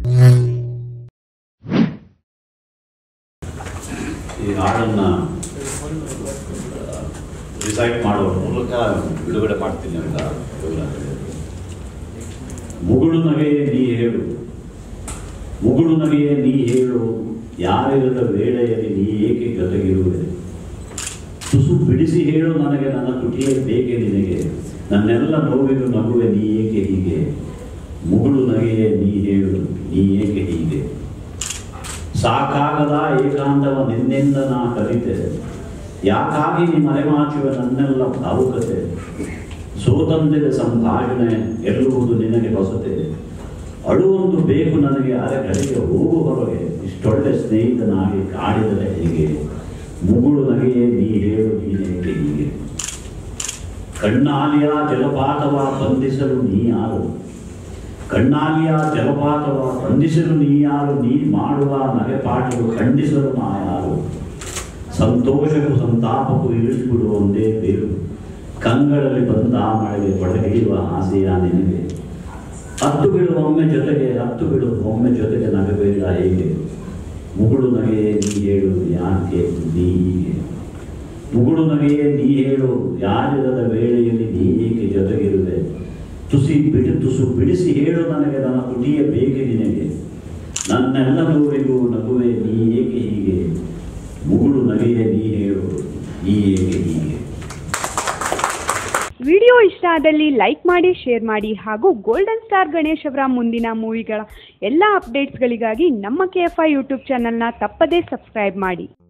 ಈ ಹಾಡನ್ನು ರಿಸೈಟ್ ಮಾಡುವ ಮೂಲಕ ಬಿಡುಗಡೆ ಮಾಡ್ತೀನಿ ಅಂತ ರಘುನಾಥ್ ಹೇಳಿದ್ರು. ಮುಗುಳು ನಗೆಯೇ ನೀ ಹೇಳು ಮುಗುಳು ನಗೆಯೇ ನೀ ಹೇಳು ಯಾರಿರದ ವೇಳೆಯಲ್ಲಿ ನೀ ಏಕೆ ಜೊತೆಗಿರುವೆ ತುಸು ಬಿಡಿಸಿ ಹೇಳು ನನಗೆ ನನ್ನ ತುಟಿಯೇ ಬೇಕೆ ನಿನಗೆ ನನ್ನೆಲ್ಲ ನೋವಿಗೂ ನಗುವೆ ನೀ ಏಕೆ ಹೀಗೆ ಮುಗುಳು ನಗೆಯೇ ನೀ ಹೇಳು ನೀ ಏಕೆ ಹೀಗೆ ಸಾಕಾಗದ ಏಕಾಂತವ ನಿನ್ನಿಂದ ನಾ ಕಲಿತೆ ಯಾಕಾಗಿ ನೀ ಮರೆಮಾಚುವ ನನ್ನೆಲ್ಲ ಭಾವುಕತೆ ಸೋತಂದಿದ ಸಂಭಾಷಣೆ ಗೆಲ್ಲುವುದು ನಿನಗೆ ಹೊಸತೆ ಅಳುವೊಂದು ಬೇಕು ನನಗೆ ಅರೆಗಳಿಗೆ ಹೋಗು ಹೊರಗೆ ಇಷ್ಟೊಳ್ಳೆ ಸ್ನೇಹಿತನಾಗಿ ಕಾಡಿದರೆ ಹೇಗೆ ಮುಗುಳು ನಗೆಯೇ ನೀ ಹೇಳು ನೀನೇಕೆ ಹೀಗೆ ಕಣ್ಣಾಲಿಯ ಜಲಪಾತವ ಬಂಧಿಸಲು ನೀ ಯಾರು ಕಣ್ಣಾಲಿಯ ಜಲಪಾತವ ಬಂಧಿಸಲು ನೀ ಯಾರು ನೀ ಮಾಡುವ ನಗೆಪಾಟಲು ಖಂಡಿಸಲು ನಾ ಯಾರು ಸಂತೋಷಕ್ಕೂ ಸಂತಾಪಕ್ಕೂ ಇಳಿಸಿಬಿಡು ಒಂದೇ ಬೇರು ಕಂಗಳಲ್ಲಿ ಬಂದ ಆ ಮಳೆಗೆ ಪಡಗಿರುವ ಆಸೆಯ ನಿನಗೆ ಹತ್ತು ಬಿಡು ಒಮ್ಮೆ ಜೊತೆಗೆ ಹತ್ತು ಬಿಡು ಒಮ್ಮೆ ಜೊತೆಗೆ ನಗಬೇಡ ಹೇಗೆ ಮುಗುಳು ನಗೆಯೇ ನೀ ಹೇಳು ಯಾಕೆ ನೀ ಹೀಗೆ ಮುಗುಳು ನಗೆಯೇ ನೀ ಹೇಳು ಯಾರಿರದ ವೇಳೆಯಲ್ಲಿ ನೀ ಏಕೆ ಜೊತೆಗಿರುವೆ ತುಸಿ ಬಿಡು ತುಸು ಬಿಡಿಸಿ ಹೇಳು ನನಗೆ ನನ್ನ ತುಟಿಯ ಬೇಕೆ ನಿನಗೆ ನನ್ನೆಲ್ಲ ನೋವಿಗೂ ನಗುವೆ ನೀ ಏಕೆ ಹೀಗೆ ಮುಗುಳು ನಗೆಯೇ ನೀ ಹೇಳು ನೀ ಏಕೆ ಹೀಗೆ ವಿಡಿಯೋ ಇಷ್ಟ ಆದಲ್ಲಿ ಲೈಕ್ ಮಾಡಿ ಶೇರ್ ಮಾಡಿ ಹಾಗೂ ಗೋಲ್ಡನ್ ಸ್ಟಾರ್ ಗಣೇಶ್ ಅವರ ಮುಂದಿನ ಮೂವಿಗಳ ಎಲ್ಲ ಅಪ್ಡೇಟ್ಸ್ಗಳಿಗಾಗಿ ನಮ್ಮ ಕೆ ಎಫ್ ಐ ಯೂಟ್ಯೂಬ್ ಚಾನಲ್ನ ತಪ್ಪದೇ ಸಬ್ಸ್ಕ್ರೈಬ್ ಮಾಡಿ